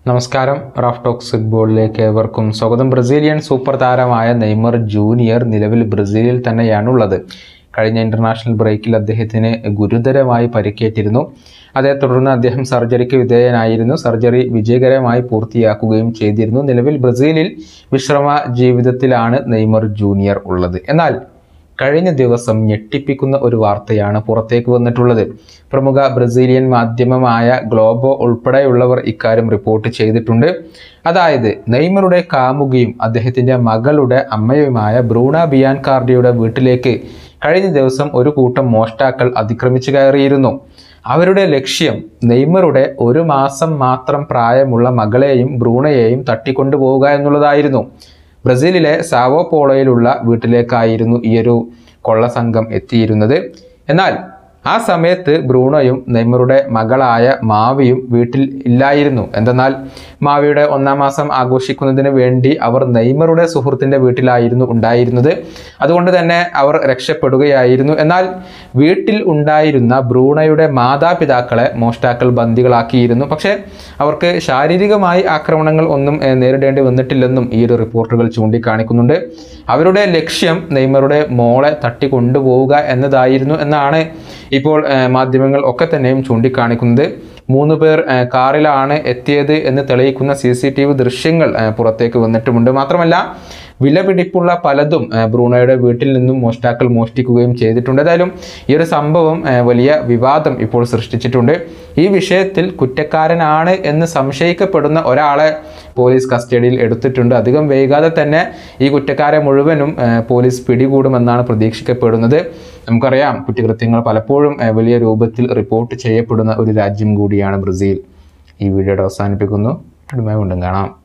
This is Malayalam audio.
നമസ്കാരം റാഫ് ടോക്സ് ഫുട്ബോളിലേക്ക് ഏവർക്കും സ്വാഗതം ബ്രസീലിയൻ സൂപ്പർ താരമായ നെയ്മർ ജൂനിയർ നിലവിൽ ബ്രസീലിൽ തന്നെയാണുള്ളത് കഴിഞ്ഞ ഇന്റർനാഷണൽ ബ്രേക്കിൽ അദ്ദേഹത്തിന് ഗുരുതരമായി പരിക്കേറ്റിരുന്നു അതേ തുടർന്ന് അദ്ദേഹം സർജറിക്ക് വിധേയനായിരുന്നു സർജറി വിജയകരമായി പൂർത്തിയാക്കുകയും ചെയ്തിരുന്നു നിലവിൽ ബ്രസീലിൽ വിശ്രമ ജീവിതത്തിലാണ് നെയ്മർ ജൂനിയർ ഉള്ളത് എന്നാൽ കഴിഞ്ഞ ദിവസം ഞെട്ടിപ്പിക്കുന്ന ഒരു വാർത്തയാണ് പുറത്തേക്ക് വന്നിട്ടുള്ളത് പ്രമുഖ ബ്രസീലിയൻ മാധ്യമമായ ഗ്ലോബോ ഉൾപ്പെടെയുള്ളവർ ഇക്കാര്യം റിപ്പോർട്ട് ചെയ്തിട്ടുണ്ട് അതായത് നെയ്മറുടെ കാമുകിയും അദ്ദേഹത്തിൻ്റെ മകളുടെ അമ്മയുമായ ബ്രൂണ ബിയാൻകാർഡിയുടെ വീട്ടിലേക്ക് കഴിഞ്ഞ ദിവസം ഒരു കൂട്ടം മോഷ്ടാക്കൾ അതിക്രമിച്ചു കയറിയിരുന്നു അവരുടെ ലക്ഷ്യം നെയ്മറുടെ ഒരു മാസം മാത്രം പ്രായമുള്ള മകളെയും ബ്രൂണയെയും തട്ടിക്കൊണ്ടുപോവുക എന്നുള്ളതായിരുന്നു ബ്രസീലിലെ സാവോ പോളോയിലുള്ള വീട്ടിലേക്കായിരുന്നു ഈയൊരു കൊള്ളസംഘം എത്തിയിരുന്നത് എന്നാൽ ആ സമയത്ത് ബ്രൂണോയും നെയ്മറുടെ മകളായ മാവിയും വീട്ടിൽ ഇല്ലായിരുന്നു എന്തെന്നാൽ മാവിയുടെ ഒന്നാം മാസം ആഘോഷിക്കുന്നതിന് വേണ്ടി അവർ നെയ്മറുടെ സുഹൃത്തിൻ്റെ വീട്ടിലായിരുന്നു ഉണ്ടായിരുന്നത് അതുകൊണ്ട് തന്നെ അവർ രക്ഷപ്പെടുകയായിരുന്നു എന്നാൽ വീട്ടിൽ ഉണ്ടായിരുന്ന ബ്രൂണയുടെ മാതാപിതാക്കളെ മോഷ്ടാക്കൾ ബന്ദികളാക്കിയിരുന്നു പക്ഷേ അവർക്ക് ശാരീരികമായി ആക്രമണങ്ങൾ ഒന്നും ഏഹ്, നേരിടേണ്ടി വന്നിട്ടില്ലെന്നും ഈ ഒരു റിപ്പോർട്ടുകൾ ചൂണ്ടിക്കാണിക്കുന്നുണ്ട് അവരുടെ ലക്ഷ്യം നെയ്മറുടെ മോളെ തട്ടിക്കൊണ്ടുപോവുക എന്നതായിരുന്നു എന്നാണ് ഇപ്പോൾ ഏഹ്, മാധ്യമങ്ങൾ ഒക്കെ തന്നെയും ചൂണ്ടിക്കാണിക്കുന്നത് മൂന്ന് പേർ ഏഹ്, കാറിലാണ് എത്തിയത് എന്ന് തെളിയിക്കുന്ന സി സി ടി വി ദൃശ്യങ്ങൾ ഏഹ്, പുറത്തേക്ക് വന്നിട്ടുമുണ്ട് മാത്രമല്ല വിലപിടിപ്പുള്ള പലതും ഏഹ്, ബ്രൂണോയുടെ വീട്ടിൽ നിന്നും മോഷ്ടാക്കൾ മോഷ്ടിക്കുകയും ചെയ്തിട്ടുണ്ട് ഏതായാലും ഈ ഒരു സംഭവം ഏഹ്, വലിയ വിവാദം ഇപ്പോൾ സൃഷ്ടിച്ചിട്ടുണ്ട് ഈ വിഷയത്തിൽ കുറ്റക്കാരനാണ് എന്ന് സംശയിക്കപ്പെടുന്ന ഒരാളെ പോലീസ് കസ്റ്റഡിയിൽ എടുത്തിട്ടുണ്ട് അധികം വൈകാതെ തന്നെ ഈ കുറ്റക്കാരെ മുഴുവനും ഏഹ്, പോലീസ് പിടികൂടുമെന്നാണ് പ്രതീക്ഷിക്കപ്പെടുന്നത് നമുക്കറിയാം കുറ്റകൃത്യങ്ങൾ പലപ്പോഴും ഏഹ്, വലിയ രൂപത്തിൽ റിപ്പോർട്ട് ചെയ്യപ്പെടുന്ന ഒരു രാജ്യം കൂടിയാണ് ബ്രസീൽ ഈ വീഡിയോയുടെ അവസാനിപ്പിക്കുന്നു അടുമായി വീണ്ടും കാണാം